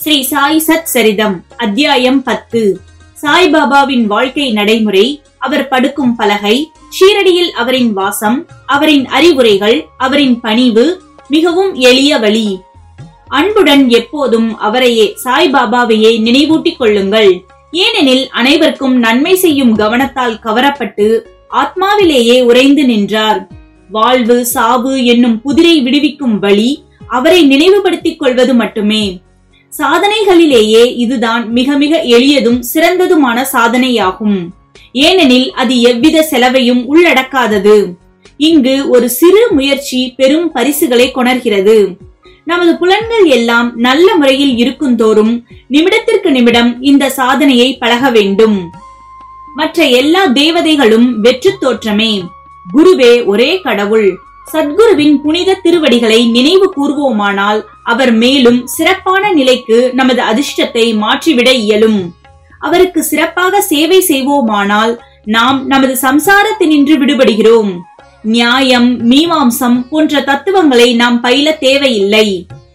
ஸ்ரீ சாய் சத் சரிதம் அத்தியாயம் பத்து சாய்பாபாவின் வாழ்க்கை நடைமுறை அவர் படுக்கும் பலகை ஷீரடியில் அவரின் வாசம் அவரின் அறிவுரைகள் அவரின் பணிவு மிகவும் எளிய வழி அன்புடன் எப்போதும் அவரையே சாய்பாபாவையே நினைவூட்டிக் கொள்ளுங்கள் ஏனெனில் அனைவருக்கும் நன்மை செய்யும் கவனத்தால் கவரப்பட்டு ஆத்மாவிலேயே உறைந்து நின்றார் வாழ்வு சாவு என்னும் புதிரை விடுவிக்கும் வழி அவரை நினைவுபடுத்திக் கொள்வது மட்டுமே சாதனைகளிலேயே இதுதான் மிக மிக எளியதும் சிறந்ததுமான சாதனையாகும் ஏனெனில் அது எவ்வித செலவையும் உள்ளடக்காதது இங்கு ஒரு சிறு முயற்சி பெரும் பரிசுகளை கொணர்கிறது நமது புலன்கள் எல்லாம் நல்ல முறையில் இருக்குந்தோறும் நிமிடத்திற்கு நிமிடம் இந்த சாதனையை பழக வேண்டும் மற்ற எல்லா தேவதைகளும் வெற்று தோற்றமே குருவே ஒரே கடவுள் சத்குருவின் புனித திருவடிகளை நினைவு கூர்வோமானால் அவர் மேலும் சிறப்பான நிலைக்கு நமது அதிர்ஷ்டத்தை மாற்றிவிட இயலும் அவருக்கு சிறப்பாக சேவை செய்வோமானால் நாம் நமது சம்சாரத்தினின்று விடுபடுகிறோம் நியாயம் மீமாம்சம் போன்ற தத்துவங்களை நாம் பயில தேவையில்லை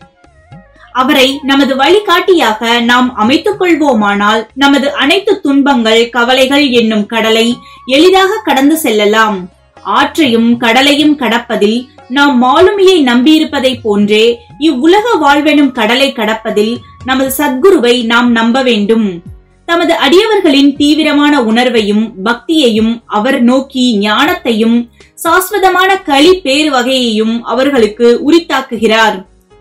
அவரை நமது வழிகாட்டியாக நாம் அமைத்துக் கொள்வோமானால் நமது அனைத்து துன்பங்கள் கவலைகள் என்னும் கடலை எளிதாக கடந்து செல்லலாம் ஆற்றையும் கடலையும் கடப்பதில் நாம் மாலுமியை நம்பியிருப்பதை போன்றே இவ்வுலக வாழ்வெனும் கடலை கடப்பதில் நமது சத்குருவை நாம் நம்ப வேண்டும் தமது அடியவர்களின் தீவிரமான உணர்வையும் பக்தியையும் அவர் நோக்கி ஞானத்தையும் சாஸ்வதமான களி பேறு வகையையும் அவர்களுக்கு உரித்தாக்குகிறார்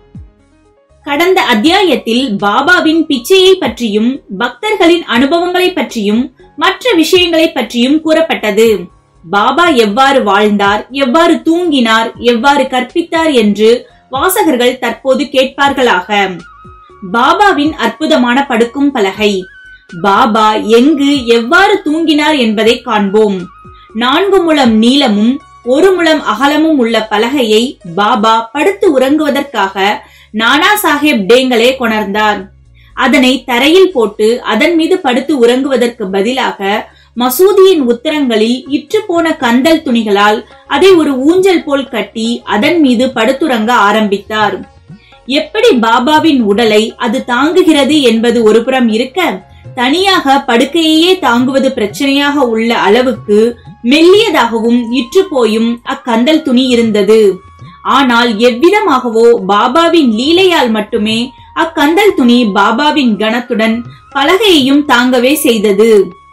கடந்த அத்தியாயத்தில் பாபாவின் பிச்சையை பற்றியும் பக்தர்களின் அனுபவங்களை பற்றியும் மற்ற விஷயங்களை பற்றியும் கூறப்பட்டது பாபா எவ்வாறு வாழ்ந்தார் எவ்வாறு தூங்கினார் எவ்வாறு கற்பித்தார் என்று வாசகர்கள் தற்போது கேட்பார்களாக பாபாவின் அற்புதமான படுக்கும் பலகை பாபா எங்கு எவ்வாறு தூங்கினார் என்பதை காண்போம் நான்கு முழம் நீளமும் ஒரு முழம் அகலமும் உள்ள பலகையை பாபா படுத்து உறங்குவதற்காக நானா சாஹேப் டேங்கலே கொணர்ந்தார் அதனை தரையில் போட்டு அதன் மீது படுத்து உறங்குவதற்கு பதிலாக மசூதியின் உத்தரங்களில் இற்று போன கந்தல் துணிகளால் அதை ஒரு ஊஞ்சல் போல் கட்டி அதன் மீது படுத்துறங்க ஆரம்பித்தார் எப்படி பாபாவின் உடலை அது தாங்குகிறது என்பது ஒருபுறம் இருக்க தனியாக படுக்கையையே தாங்குவது பிரச்சனையாக உள்ள அளவுக்கு மெல்லியதாகவும் இற்று போயும் அக்கந்தல் துணி இருந்தது ஆனால் எவ்விதமாகவோ பாபாவின் லீலையால் மட்டுமே அக்கந்தல் துணி பாபாவின் கணத்துடன் பலகையையும் தாங்கவே செய்தது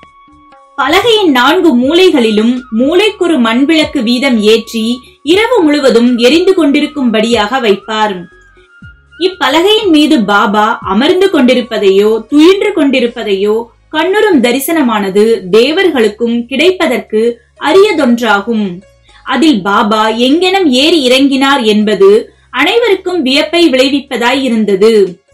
பலகையின் நான்கு மூலைகளிலும் மூளைக்கொரு மண்விளக்கு வீதம் ஏற்றி இரவு முழுவதும் எரிந்து கொண்டிருக்கும்படியாக வைப்பார் இப்பலகையின் மீது பாபா அமர்ந்து கொண்டிருப்பதையோ துயின்று கொண்டிருப்பதையோ கண்ணுறும் தரிசனமானது தேவர்களுக்கும் கிடைப்பதற்கு அரியதொன்றாகும் அதில் பாபா எங்கெனம் ஏறி இறங்கினார் என்பது அனைவருக்கும் வியப்பை விளைவிப்பதாய் இருந்தது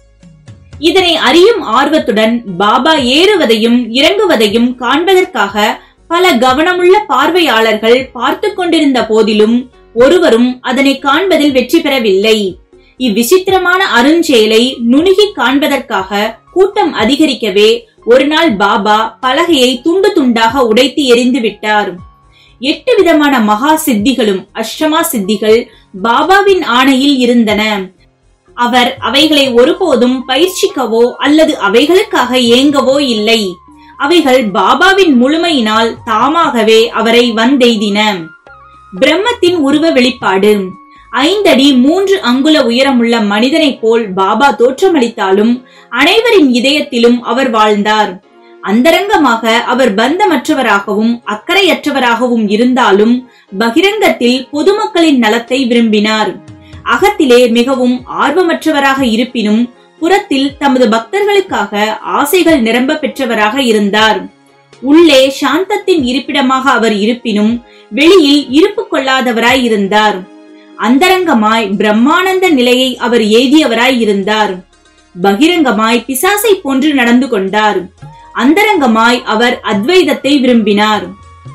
இதனை அறியும் ஆர்வத்துடன் பாபா ஏறுவதையும் இறங்குவதையும் காண்பதற்காக பல கவனமுள்ள பார்வையாளர்கள் பார்த்து கொண்டிருந்த போதிலும் ஒருவரும் அதனை காண்பதில் வெற்றி பெறவில்லை இவ்விசித்திரமான அருஞ்செயலை நுணுகி காண்பதற்காக கூட்டம் அதிகரிக்கவே ஒரு நாள் பாபா பலகையை துண்டு துண்டாக உடைத்து எரிந்து விட்டார் எட்டு விதமான மகா சித்திகளும் அஷ்டமா சித்திகள் பாபாவின் ஆணையில் இருந்தன அவர் அவைகளை ஒருபோதும் பயிற்சிக்கவோ அல்லது அவைகளுக்காக ஏங்கவோ இல்லை அவைகள் பாபாவின் முழுமையினால் தாமாகவே அவரை வந்தெய்தின பிரம்மத்தின் உருவ வெளிப்பாடு ஐந்தடி மூன்று அங்குல உயரமுள்ள மனிதனைப் போல் பாபா தோற்றமளித்தாலும் அனைவரின் இதயத்திலும் அவர் வாழ்ந்தார் அந்தரங்கமாக அவர் பந்தமற்றவராகவும் அக்கறையற்றவராகவும் இருந்தாலும் பகிரங்கத்தில் பொதுமக்களின் நலத்தை விரும்பினார் அகத்திலே மிகவும் ஆர்வமற்றவராக இருப்பினும் புறத்தில் தமது பக்தர்களுக்காக ஆசைகள் நிரம்ப பெற்றவராக இருந்தார் உள்ளே சாந்தத்தின் இருப்பிடமாக அவர் இருப்பினும் வெளியில் இருப்பு கொள்ளாதவராய் இருந்தார் அந்தரங்கமாய் பிரம்மானந்த நிலையை அவர் ஏதியவராய் இருந்தார் பகிரங்கமாய் பிசாசை போன்று நடந்து கொண்டார் அந்தரங்கமாய் அவர் அத்வைதத்தை விரும்பினார்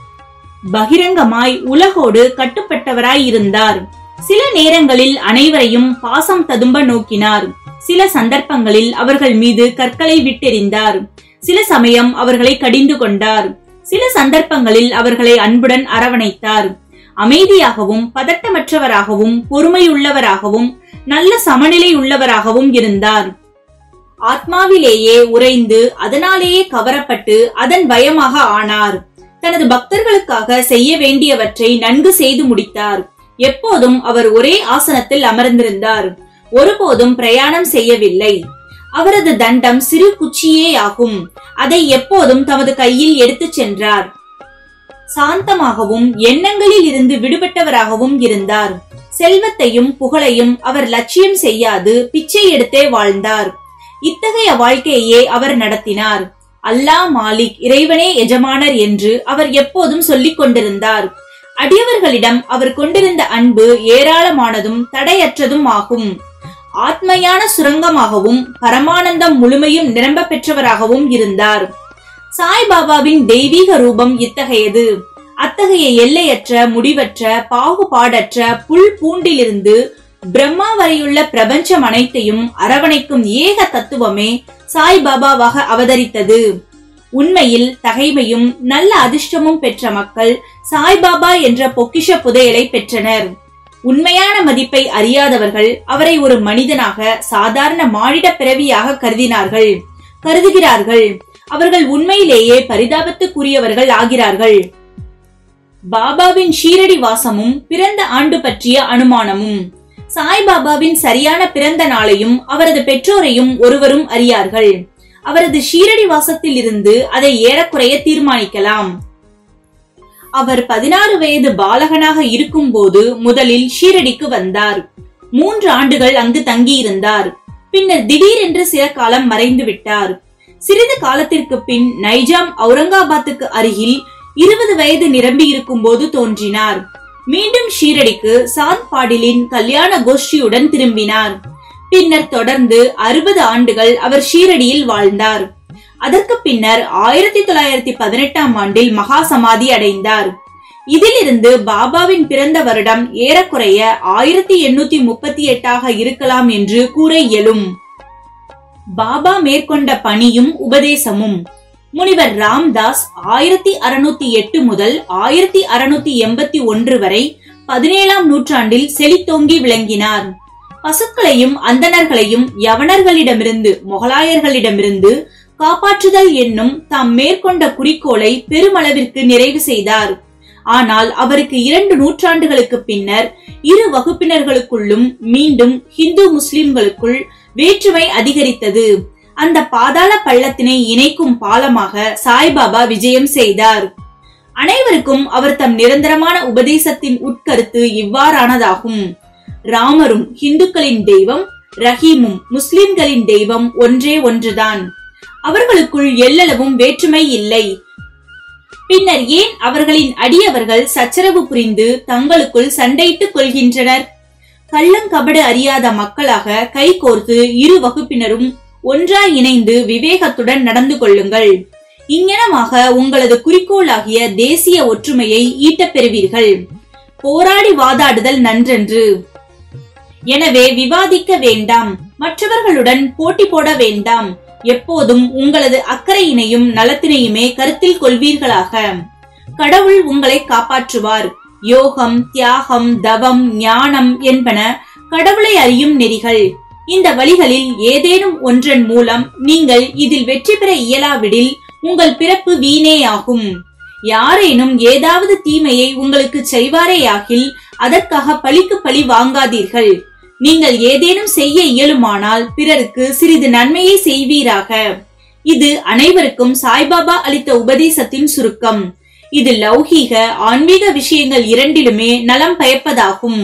பகிரங்கமாய் உலகோடு கட்டுப்பட்டவராய் இருந்தார் சில நேரங்களில் அனைவரையும் பாசம் ததும்ப நோக்கினார் சில சந்தர்ப்பங்களில் அவர்கள் மீது கற்களை விட்டெறிந்தார் சில சமயம் அவர்களை கடிந்து கொண்டார் சில சந்தர்ப்பங்களில் அவர்களை அன்புடன் அரவணைத்தார் அமைதியாகவும் பதட்டமற்றவராகவும் பொறுமையுள்ளவராகவும் நல்ல சமநிலை உள்ளவராகவும் இருந்தார் ஆத்மாவிலேயே உறைந்து அதனாலேயே கவரப்பட்டு அதன் பயமாக ஆனார் தனது பக்தர்களுக்காக செய்ய வேண்டியவற்றை நன்கு செய்து முடித்தார் எப்போதும் அவர் ஒரே ஆசனத்தில் அமர்ந்திருந்தார் ஒருபோதும் பிரயாணம் செய்யவில்லை அவரது தண்டம் சிறு குச்சியே ஆகும் அதை எப்போதும் தமது கையில் எடுத்துச் சென்றார் சாந்தமாகவும் எண்ணங்களில் இருந்து விடுபட்டவராகவும் இருந்தார் செல்வத்தையும் புகழையும் அவர் லட்சியம் செய்யாது பிச்சை எடுத்தே வாழ்ந்தார் இத்தகைய வாழ்க்கையே அவர் நடத்தினார் அல்லாஹ் மாலிக் இறைவனே எஜமானர் என்று அவர் எப்போதும் சொல்லிக் கொண்டிருந்தார் அடியவர்களிடம் அவர் கொண்டிருந்த அன்பு ஏராளமானதும் தடையற்றதும் ஆகும் ஆத்மையான சுரங்கமாகவும் பரமானந்தம் முழுமையும் நிரம்ப பெற்றவராகவும் இருந்தார் சாய்பாபாவின் தெய்வீக ரூபம் இத்தகையது அத்தகைய எல்லையற்ற முடிவற்ற பாகுபாடற்ற புல் பூண்டிலிருந்து பிரம்மா வரையுள்ள பிரபஞ்சம் அனைத்தையும் அரவணைக்கும் ஏக தத்துவமே சாய்பாபாவாக அவதரித்தது உண்மையில் தகைமையும் நல்ல அதிர்ஷ்டமும் பெற்ற மக்கள் சாய்பாபா என்ற பொக்கிஷ புதையலை பெற்றனர் உண்மையான மதிப்பை அறியாதவர்கள் அவரை ஒரு மனிதனாக சாதாரண மானிட பிறவியாக கருதினார்கள் கருதுகிறார்கள் அவர்கள் உண்மையிலேயே பரிதாபத்துக்குரியவர்கள் ஆகிறார்கள் பாபாவின் ஷீரடி வாசமும் பிறந்த ஆண்டு பற்றிய அனுமானமும் சாய்பாபாவின் சரியான பிறந்த நாளையும் அவரது பெற்றோரையும் ஒருவரும் அறியார்கள் அவரது ஷீரடி வாசத்தில் இருந்து அதை ஏறக்குறைய தீர்மானிக்கலாம் அவர் பதினாறு வயது பாலகனாக இருக்கும்போது முதலில் ஷீரடிக்கு வந்தார் மூன்று ஆண்டுகள் அங்கு தங்கியிருந்தார் பின்னர் திடீரென்று சில காலம் மறைந்து விட்டார் சிறிது காலத்திற்கு பின் நைஜாம் அவுரங்காபாத்துக்கு அருகில் இருபது வயது நிரம்பி இருக்கும் போது தோன்றினார் மீண்டும் ஷீரடிக்கு சாந்த் பாடிலின் கல்யாண கோஷ்டியுடன் திரும்பினார் பின்னர் தொடர்ந்து அறுபது ஆண்டுகள் அவர் ஷீரடியில் வாழ்ந்தார் அதற்கு பின்னர் ஆயிரத்தி தொள்ளாயிரத்தி பதினெட்டாம் ஆண்டில் மகா சமாதி அடைந்தார் இதிலிருந்து பாபாவின் பிறந்த வருடம் ஏறக்குறைய ஆயிரத்தி எண்ணூத்தி முப்பத்தி எட்டாக இருக்கலாம் என்று கூற இயலும் பாபா மேற்கொண்ட பணியும் உபதேசமும் முனிவர் ராம்தாஸ் ஆயிரத்தி அறுநூத்தி எட்டு முதல் ஆயிரத்தி அறுநூத்தி எண்பத்தி ஒன்று வரை பதினேழாம் நூற்றாண்டில் செழித்தோங்கி விளங்கினார் பசுக்களையும் அந்தணர்களையும் யவனர்களிடமிருந்து முகலாயர்களிடமிருந்து காப்பாற்றுதல் என்னும் தாம் மேற்கொண்ட குறிக்கோளை பெருமளவிற்கு நிறைவு செய்தார் ஆனால் அவருக்கு இரண்டு நூற்றாண்டுகளுக்கு பின்னர் இரு வகுப்பினர்களுக்குள்ளும் மீண்டும் ஹிந்து முஸ்லிம்களுக்குள் வேற்றுமை அதிகரித்தது அந்த பாதாள பள்ளத்தினை இணைக்கும் பாலமாக சாய்பாபா விஜயம் செய்தார் அனைவருக்கும் அவர் தம் நிரந்தரமான உபதேசத்தின் உட்கருத்து இவ்வாறானதாகும் ராமரும் இந்துக்களின் தெய்வம் ரஹீமும் முஸ்லிம்களின் தெய்வம் ஒன்றே ஒன்றுதான் அவர்களுக்குள் எல்லளவும் வேற்றுமை இல்லை பின்னர் ஏன் அவர்களின் அடியவர்கள் சச்சரவு புரிந்து தங்களுக்குள் சண்டையிட்டுக் கொள்கின்றனர் கள்ளங்கபடு அறியாத மக்களாக கைகோர்த்து இரு வகுப்பினரும் ஒன்றாய் இணைந்து விவேகத்துடன் நடந்து கொள்ளுங்கள் இங்ஙனமாக உங்களது குறிக்கோளாகிய தேசிய ஒற்றுமையை ஈட்டப் பெறுவீர்கள் போராடி வாதாடுதல் நன்றன்று எனவே விவாதிக்க வேண்டாம் மற்றவர்களுடன் போட்டி போட வேண்டாம் எப்போதும் உங்களது அக்கறையினையும் நலத்தினையுமே கருத்தில் கொள்வீர்களாக கடவுள் உங்களை காப்பாற்றுவார் யோகம் தியாகம் தவம் ஞானம் என்பன கடவுளை அறியும் நெறிகள் இந்த வழிகளில் ஏதேனும் ஒன்றன் மூலம் நீங்கள் இதில் வெற்றி பெற இயலாவிடில் உங்கள் பிறப்பு வீணேயாகும் யாரேனும் ஏதாவது தீமையை உங்களுக்கு செய்வாரேயாகில் அதற்காக பழிக்கு பழி வாங்காதீர்கள் நீங்கள் ஏதேனும் செய்ய இயலுமானால் பிறருக்கு சிறிது நன்மையை செய்வீராக இது அனைவருக்கும் சாய்பாபா அளித்த உபதேசத்தின் சுருக்கம் இது லௌகீக ஆன்மீக விஷயங்கள் இரண்டிலுமே நலம் பயப்பதாகும்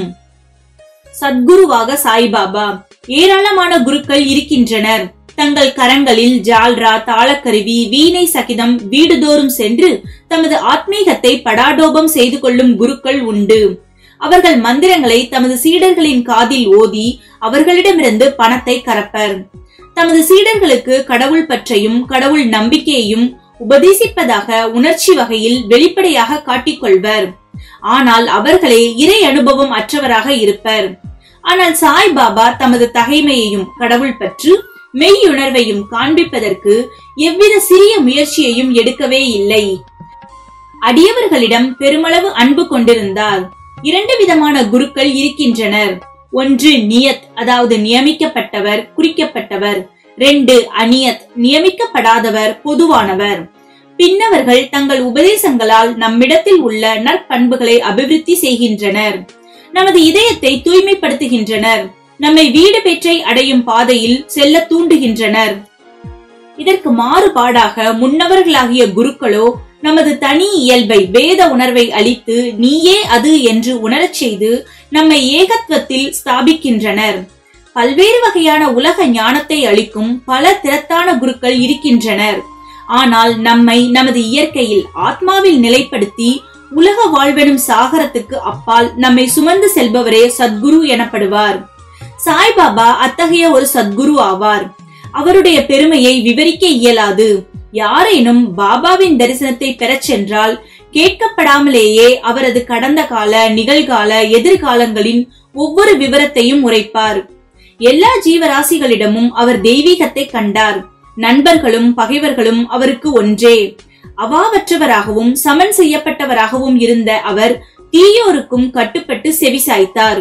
சத்குருவாக சாய்பாபா ஏராளமான குருக்கள் இருக்கின்றனர் தங்கள் கரங்களில் ஜால்ரா தாளக்கருவி வீணை சகிதம் வீடுதோறும் சென்று தமது ஆத்மீகத்தை படாடோபம் செய்து கொள்ளும் குருக்கள் உண்டு அவர்கள் மந்திரங்களை தமது சீடர்களின் காதில் ஓதி அவர்களிடமிருந்து பணத்தை கறப்பர் தமது சீடர்களுக்கு கடவுள் பற்றையும் கடவுள் நம்பிக்கையையும் உபதேசிப்பதாக உணர்ச்சி வகையில் வெளிப்படையாக காட்டிக்கொள்வர் ஆனால் அவர்களே இறை அனுபவம் அற்றவராக இருப்பர் ஆனால் சாய் பாபா தமது தகைமையையும் கடவுள் பற்று மெய்யுணர்வையும் காண்பிப்பதற்கு எவ்வித சிறிய முயற்சியையும் எடுக்கவே இல்லை அடியவர்களிடம் பெருமளவு அன்பு கொண்டிருந்தார் இரண்டு விதமான குருக்கள் இருக்கின்றனர் ஒன்று நியத் அதாவது நியமிக்கப்பட்டவர் குறிக்கப்பட்டவர் ரெண்டு அநியத் நியமிக்கப்படாதவர் பொதுவானவர் பின்னவர்கள் தங்கள் உபதேசங்களால் நம்மிடத்தில் உள்ள நற்பண்புகளை அபிவிருத்தி செய்கின்றனர் நமது இதயத்தை தூய்மைப்படுத்துகின்றனர் நம்மை வீடு பெற்றை அடையும் பாதையில் செல்ல தூண்டுகின்றனர் இதற்கு மாறுபாடாக முன்னவர்களாகிய குருக்களோ நமது தனி இயல்பை வேத உணர்வை அளித்து நீயே அது என்று உணரச் செய்து நம்மை ஏகத்துவத்தில் ஸ்தாபிக்கின்றனர் பல்வேறு வகையான உலக ஞானத்தை அளிக்கும் பல திறத்தான குருக்கள் இருக்கின்றனர் ஆனால் நம்மை நமது இயற்கையில் ஆத்மாவில் நிலைப்படுத்தி உலக வாழ்வெனும் சாகரத்துக்கு அப்பால் நம்மை சுமந்து செல்பவரே சத்குரு எனப்படுவார் சாய்பாபா அத்தகைய ஒரு சத்குரு ஆவார் அவருடைய பெருமையை விவரிக்க இயலாது யாரேனும் பாபாவின் தரிசனத்தை பெறச் சென்றால் கேட்கப்படாமலேயே அவரது கடந்த கால நிகழ்கால எதிர்காலங்களின் ஒவ்வொரு விவரத்தையும் உரைப்பார் எல்லா ஜீவராசிகளிடமும் அவர் தெய்வீகத்தை கண்டார் நண்பர்களும் பகைவர்களும் அவருக்கு ஒன்றே அவாவற்றவராகவும் சமன் செய்யப்பட்டவராகவும் இருந்த அவர் தீயோருக்கும் கட்டுப்பட்டு செவிசாய்த்தார்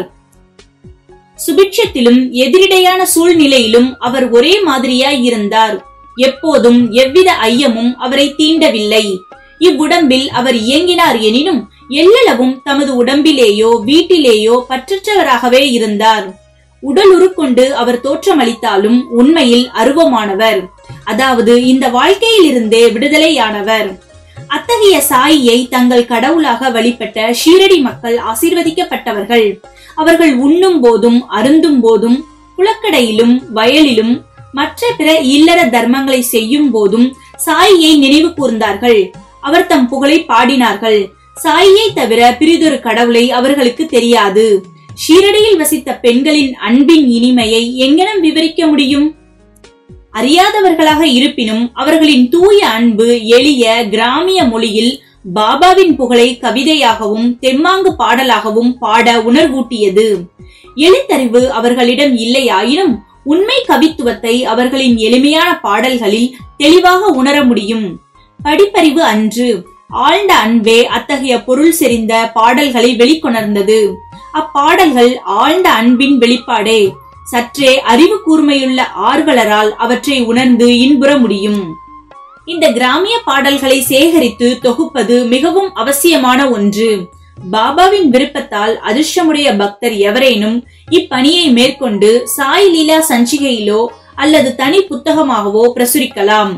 சுபிட்சத்திலும் எதிரிடையான சூழ்நிலையிலும் அவர் ஒரே மாதிரியாய் இருந்தார் எப்போதும் எவ்வித ஐயமும் அவரை தீண்டவில்லை இவ்வுடம்பில் அவர் இயங்கினார் எனினும் எல்லளவும் தமது உடம்பிலேயோ வீட்டிலேயோ பற்றற்றவராகவே இருந்தார் உடல் உருக்கொண்டு அவர் தோற்றமளித்தாலும் உண்மையில் அருவமானவர் அதாவது இந்த வாழ்க்கையில் இருந்தே விடுதலையானவர் அத்தகைய சாயியை தங்கள் கடவுளாக வழிபட்ட ஷீரடி மக்கள் ஆசீர்வதிக்கப்பட்டவர்கள் அவர்கள் உண்ணும் போதும் அருந்தும் போதும் குளக்கடையிலும் வயலிலும் மற்ற பிற இல்லற தர்மங்களை செய்யும் போதும் சாயியை நினைவு கூர்ந்தார்கள் அவர் தம் புகழை பாடினார்கள் சாயியை தவிர பிரிதொரு கடவுளை அவர்களுக்கு தெரியாது ஷீரடியில் வசித்த பெண்களின் அன்பின் இனிமையை எங்கனம் விவரிக்க முடியும் அறியாதவர்களாக இருப்பினும் அவர்களின் தூய அன்பு எளிய கிராமிய மொழியில் பாபாவின் புகழை கவிதையாகவும் தெம்மாங்கு பாடலாகவும் பாட உணர்வூட்டியது எழுத்தறிவு அவர்களிடம் இல்லையாயினும் உண்மை கவித்துவத்தை அவர்களின் எளிமையான பாடல்களில் தெளிவாக உணர முடியும் படிப்பறிவு அன்று ஆழ்ந்த அன்பே அத்தகைய பொருள் செறிந்த பாடல்களை வெளிக்கொணர்ந்தது அப்பாடல்கள் ஆழ்ந்த அன்பின் வெளிப்பாடே சற்றே அறிவு கூர்மையுள்ள ஆர்வலரால் அவற்றை உணர்ந்து இன்புற முடியும் இந்த கிராமிய பாடல்களை சேகரித்து தொகுப்பது மிகவும் அவசியமான ஒன்று பாபாவின் விருப்பத்தால் அதிர்ஷ்டமுடைய பக்தர் எவரேனும் இப்பணியை மேற்கொண்டு சாய் லீலா சஞ்சிகையிலோ அல்லது தனி புத்தகமாகவோ பிரசுரிக்கலாம்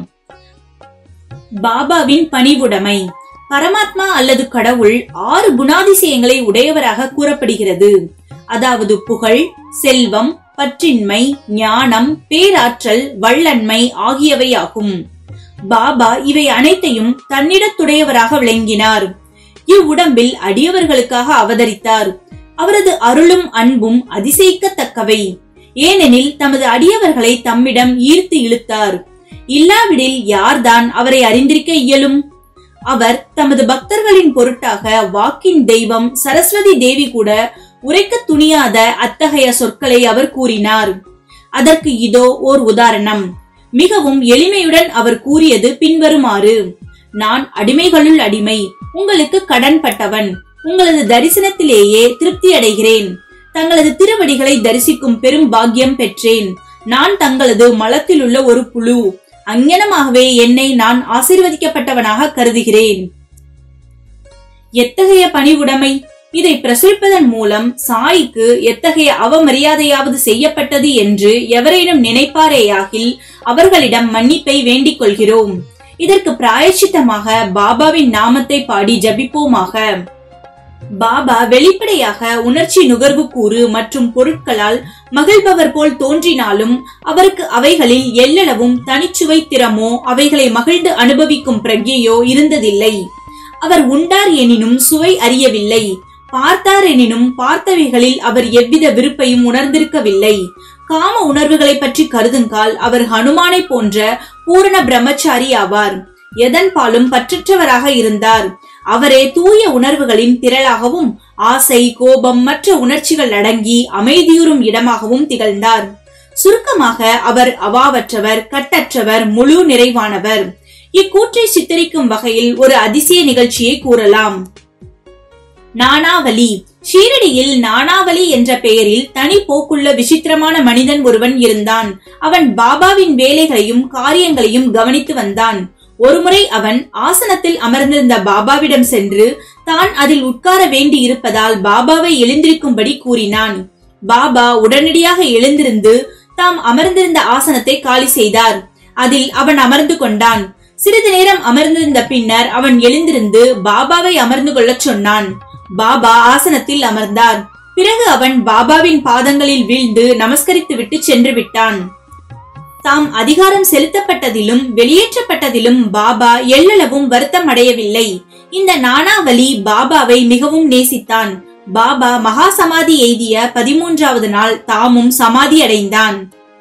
பாபாவின் பணிவுடைமை பரமாத்மா அல்லது கடவுள் ஆறு குணாதிசயங்களை உடையவராக கூறப்படுகிறது அதாவது புகழ் செல்வம் பற்றின்மை ஞானம் பேராற்றல் வள்ளன்மை ஆகியவையாகும் பாபா இவை அனைத்தையும் தன்னிடத்துடையவராக விளங்கினார் இவ்வுடம்பில் அடியவர்களுக்காக அவதரித்தார் அவரது அருளும் அன்பும் அதிசயிக்கத்தக்கவை ஏனெனில் தமது அடியவர்களை தம்மிடம் ஈர்த்து இழுத்தார் இல்லாவிடில் யார்தான் அவரை அறிந்திருக்க இயலும் அவர் தமது பக்தர்களின் பொருட்டாக வாக்கின் தெய்வம் சரஸ்வதி தேவி கூட உரைக்க துணியாத அத்தகைய சொற்களை அவர் கூறினார் அதற்கு இதோ ஓர் உதாரணம் மிகவும் எளிமையுடன் அவர் கூறியது பின்வருமாறு நான் அடிமைகளுள் அடிமை உங்களுக்கு கடன் பட்டவன் உங்களது தரிசனத்திலேயே திருப்தி அடைகிறேன் தங்களது திருவடிகளை தரிசிக்கும் பெரும் பாக்கியம் பெற்றேன் நான் தங்களது மலத்திலுள்ள ஒரு புழு அங்ஙனமாகவே என்னை நான் ஆசீர்வதிக்கப்பட்டவனாக கருதுகிறேன் எத்தகைய பணிவுடைமை இதை பிரசுரிப்பதன் மூலம் சாய்க்கு எத்தகைய அவமரியாதையாவது செய்யப்பட்டது என்று எவரேனும் நினைப்பாரேயாகில் அவர்களிடம் மன்னிப்பை வேண்டிக் கொள்கிறோம் இதற்கு பிராயச்சித்தமாக பாபாவின் நாமத்தை பாடி ஜபிப்போமாக பாபா வெளிப்படையாக உணர்ச்சி நுகர்வு கூறு மற்றும் பொருட்களால் மகிழ்பவர் போல் தோன்றினாலும் அவருக்கு அவைகளில் எல்லளவும் தனிச்சுவை திறமோ அவைகளை மகிழ்ந்து அனுபவிக்கும் பிரக்ஞையோ இருந்ததில்லை அவர் உண்டார் எனினும் சுவை அறியவில்லை பார்த்தார் எனினும் பார்த்தவைகளில் அவர் எவ்வித விருப்பையும் உணர்ந்திருக்கவில்லை காம உணர்வுகளை பற்றி கருதுங்கால் அவர் ஹனுமானை போன்ற பூரண பிரம்மச்சாரி ஆவார் எதன் பாலும் பற்றற்றவராக இருந்தார் அவரே தூய உணர்வுகளின் திரளாகவும் ஆசை கோபம் மற்ற உணர்ச்சிகள் அடங்கி அமைதியுறும் இடமாகவும் திகழ்ந்தார் சுருக்கமாக அவர் அவாவற்றவர் கட்டற்றவர் முழு நிறைவானவர் இக்கூற்றை சித்தரிக்கும் வகையில் ஒரு அதிசய நிகழ்ச்சியை கூறலாம் நானாவலி ஷீரடியில் நானாவலி என்ற பெயரில் தனி போக்குள்ள விசித்திரமான மனிதன் ஒருவன் இருந்தான் அவன் பாபாவின் வேலைகளையும் காரியங்களையும் கவனித்து வந்தான் ஒருமுறை அவன் ஆசனத்தில் அமர்ந்திருந்த பாபாவிடம் சென்று தான் அதில் உட்கார வேண்டி இருப்பதால் பாபாவை எழுந்திருக்கும்படி கூறினான் பாபா உடனடியாக எழுந்திருந்து தாம் அமர்ந்திருந்த ஆசனத்தை காலி செய்தார் அதில் அவன் அமர்ந்து கொண்டான் சிறிது நேரம் அமர்ந்திருந்த பின்னர் அவன் எழுந்திருந்து பாபாவை அமர்ந்து கொள்ளச் சொன்னான் பாபா ஆசனத்தில் அமர்ந்தார் பிறகு அவன் பாபாவின் பாதங்களில் வீழ்ந்து நமஸ்கரித்துவிட்டு சென்று விட்டான் தாம் அதிகாரம் செலுத்தப்பட்டதிலும் வெளியேற்றப்பட்டதிலும் பாபா எள்ளளவும் வருத்தம் அடையவில்லை இந்த நானாவலி பாபாவை மிகவும் நேசித்தான் பாபா மகா சமாதி எய்திய பதிமூன்றாவது நாள் தாமும் சமாதி அடைந்தான்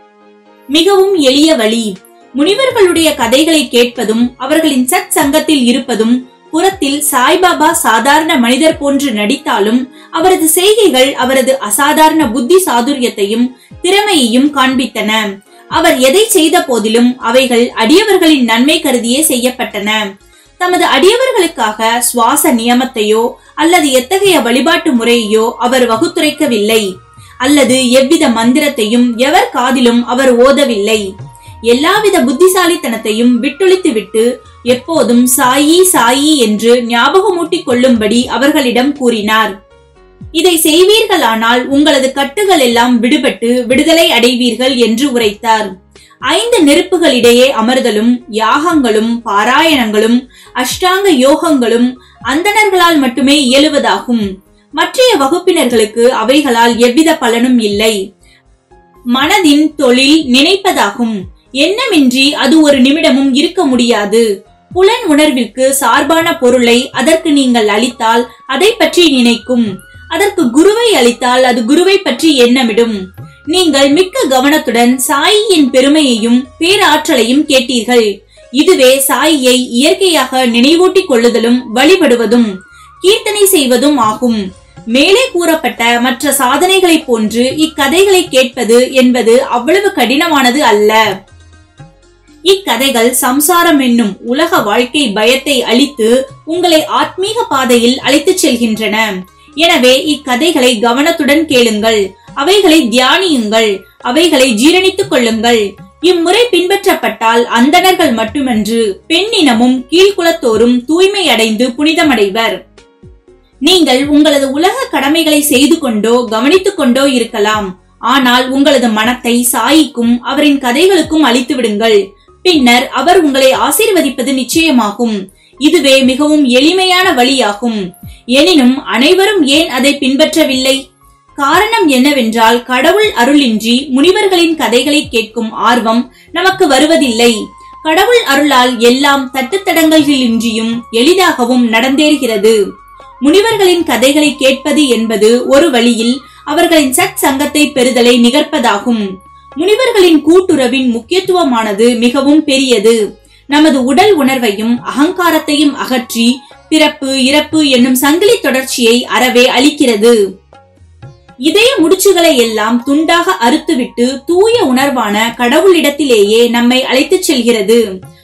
மிகவும் எளிய வழி முனிவர்களுடைய கதைகளை கேட்பதும் அவர்களின் சத் சங்கத்தில் இருப்பதும் புறத்தில் சாய்பாபா சாதாரண மனிதர் போன்று நடித்தாலும் அவரது செய்கைகள் அவரது அசாதாரண புத்தி சாதுரியத்தையும் திறமையையும் காண்பித்தன அவர் எதை செய்த போதிலும் அவைகள் அடியவர்களின் நன்மை கருதியே செய்யப்பட்டன தமது அடியவர்களுக்காக சுவாச நியமத்தையோ அல்லது எத்தகைய வழிபாட்டு முறையையோ அவர் வகுத்துரைக்கவில்லை அல்லது எவ்வித மந்திரத்தையும் எவர் காதிலும் அவர் ஓதவில்லை எல்லாவித புத்திசாலித்தனத்தையும் விட்டொழித்துவிட்டு எப்போதும் சாயி சாயி என்று ஞாபகமூட்டிக் கொள்ளும்படி அவர்களிடம் கூறினார் இதை செய்வீர்களானால் உங்களது கட்டுகள் எல்லாம் விடுபட்டு விடுதலை அடைவீர்கள் என்று உரைத்தார் ஐந்து நெருப்புகளிடையே அமர்தலும் யாகங்களும் பாராயணங்களும் அஷ்டாங்க யோகங்களும் அந்தணர்களால் மட்டுமே இயலுவதாகும் மற்றைய வகுப்பினர்களுக்கு அவைகளால் எவ்வித பலனும் இல்லை மனதின் தொழில் நினைப்பதாகும் எண்ணமின்றி அது ஒரு நிமிடமும் இருக்க முடியாது புலன் உணர்விற்கு சார்பான பொருளை அதற்கு நீங்கள் அளித்தால் அதை பற்றி நினைக்கும் அதற்கு குருவை அளித்தால் அது குருவை பற்றி எண்ணமிடும் நீங்கள் மிக்க கவனத்துடன் சாயியின் பெருமையையும் பேராற்றலையும் கேட்டீர்கள் இதுவே சாயியை இயற்கையாக நினைவூட்டிக் கொள்ளுதலும் வழிபடுவதும் கீர்த்தனை செய்வதும் ஆகும் மேலே கூறப்பட்ட மற்ற சாதனைகளைப் போன்று இக்கதைகளை கேட்பது என்பது அவ்வளவு கடினமானது அல்ல இக்கதைகள் சம்சாரம் என்னும் உலக வாழ்க்கை பயத்தை அளித்து உங்களை ஆத்மீக பாதையில் அழைத்துச் செல்கின்றன எனவே இக்கதைகளை கவனத்துடன் கேளுங்கள் அவைகளை தியானியுங்கள் அவைகளை ஜீரணித்துக் கொள்ளுங்கள் இம்முறை பின்பற்றப்பட்டால் அந்தணர்கள் மட்டுமன்று பெண்ணினமும் கீழ்குலத்தோரும் தூய்மை அடைந்து புனிதமடைவர் நீங்கள் உங்களது உலக கடமைகளை செய்து கொண்டோ கவனித்துக் கொண்டோ இருக்கலாம் ஆனால் உங்களது மனத்தை சாயிக்கும் அவரின் கதைகளுக்கும் அளித்து விடுங்கள் பின்னர் அவர் உங்களை ஆசீர்வதிப்பது நிச்சயமாகும் இதுவே மிகவும் எளிமையான வழியாகும் எனினும் அனைவரும் ஏன் அதை பின்பற்றவில்லை காரணம் என்னவென்றால் கடவுள் அருளின்றி முனிவர்களின் கதைகளை கேட்கும் ஆர்வம் நமக்கு வருவதில்லை கடவுள் அருளால் எல்லாம் தட்டுத்தடங்கல்களின்றியும் எளிதாகவும் நடந்தேறுகிறது முனிவர்களின் கதைகளை கேட்பது என்பது ஒரு வழியில் அவர்களின் சத் சங்கத்தை பெறுதலை நிகழ்ப்பதாகும் முனிவர்களின் கூட்டுறவின் முக்கியத்துவமானது மிகவும் பெரியது நமது உடல் உணர்வையும் அகங்காரத்தையும் அகற்றி பிறப்பு இறப்பு என்னும் சங்கிலி தொடர்ச்சியை அறவே அளிக்கிறது இதய முடிச்சுகளை எல்லாம் துண்டாக அறுத்துவிட்டு தூய உணர்வான கடவுளிடத்திலேயே நம்மை அழைத்துச் செல்கிறது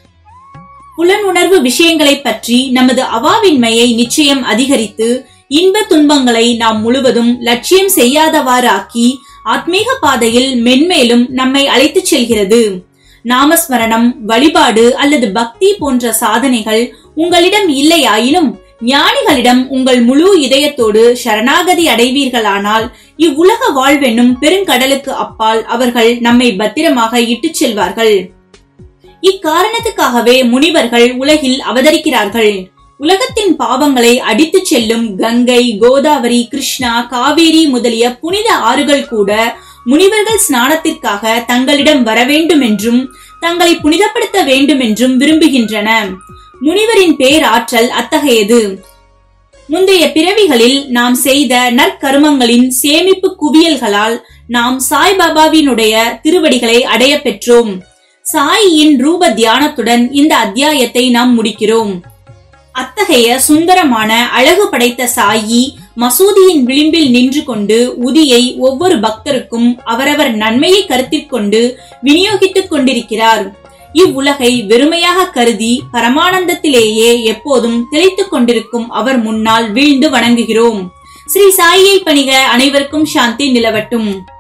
புலனுணர்வு விஷயங்களை பற்றி நமது அவாவின்மையை நிச்சயம் அதிகரித்து இன்ப துன்பங்களை நாம் முழுவதும் லட்சியம் செய்யாதவாறு ஆக்கி ஆத்மீக பாதையில் மென்மேலும் நம்மை அழைத்துச் செல்கிறது நாமஸ்மரணம் வழிபாடு அல்லது பக்தி போன்ற சாதனைகள் உங்களிடம் இல்லையாயினும் ஞானிகளிடம் உங்கள் முழு இதயத்தோடு சரணாகதி அடைவீர்களானால் இவ்வுலக வாழ்வென்னும் பெருங்கடலுக்கு அப்பால் அவர்கள் நம்மை பத்திரமாக இட்டுச் செல்வார்கள் இக்காரணத்துக்காகவே முனிவர்கள் உலகில் அவதரிக்கிறார்கள் உலகத்தின் பாவங்களை அடித்துச் செல்லும் கங்கை கோதாவரி கிருஷ்ணா காவேரி முதலிய புனித ஆறுகள் கூட முனிவர்கள் ஸ்நானத்திற்காக தங்களிடம் வர வேண்டும் என்றும் தங்களை புனிதப்படுத்த வேண்டும் என்றும் விரும்புகின்றன முனிவரின் பேராற்றல் அத்தகையது முந்தைய பிறவிகளில் நாம் செய்த நற்கருமங்களின் சேமிப்பு குவியல்களால் நாம் சாய்பாபாவினுடைய திருவடிகளை அடைய பெற்றோம் சாயியின் ரூப தியானத்துடன் இந்த அத்தியாயத்தை நாம் முடிக்கிறோம் அத்தகைய சுந்தரமான அழகு படைத்த சாயி மசூதியின் விளிம்பில் நின்று கொண்டு உதியை ஒவ்வொரு பக்தருக்கும் அவரவர் நன்மையை கருத்தில் கொண்டு விநியோகித்துக் கொண்டிருக்கிறார் இவ்வுலகை வெறுமையாக கருதி பரமானந்தத்திலேயே எப்போதும் திளைத்துக் கொண்டிருக்கும் அவர் முன்னால் வீழ்ந்து வணங்குகிறோம் ஸ்ரீ சாயியை பணிக அனைவருக்கும் சாந்தி நிலவட்டும்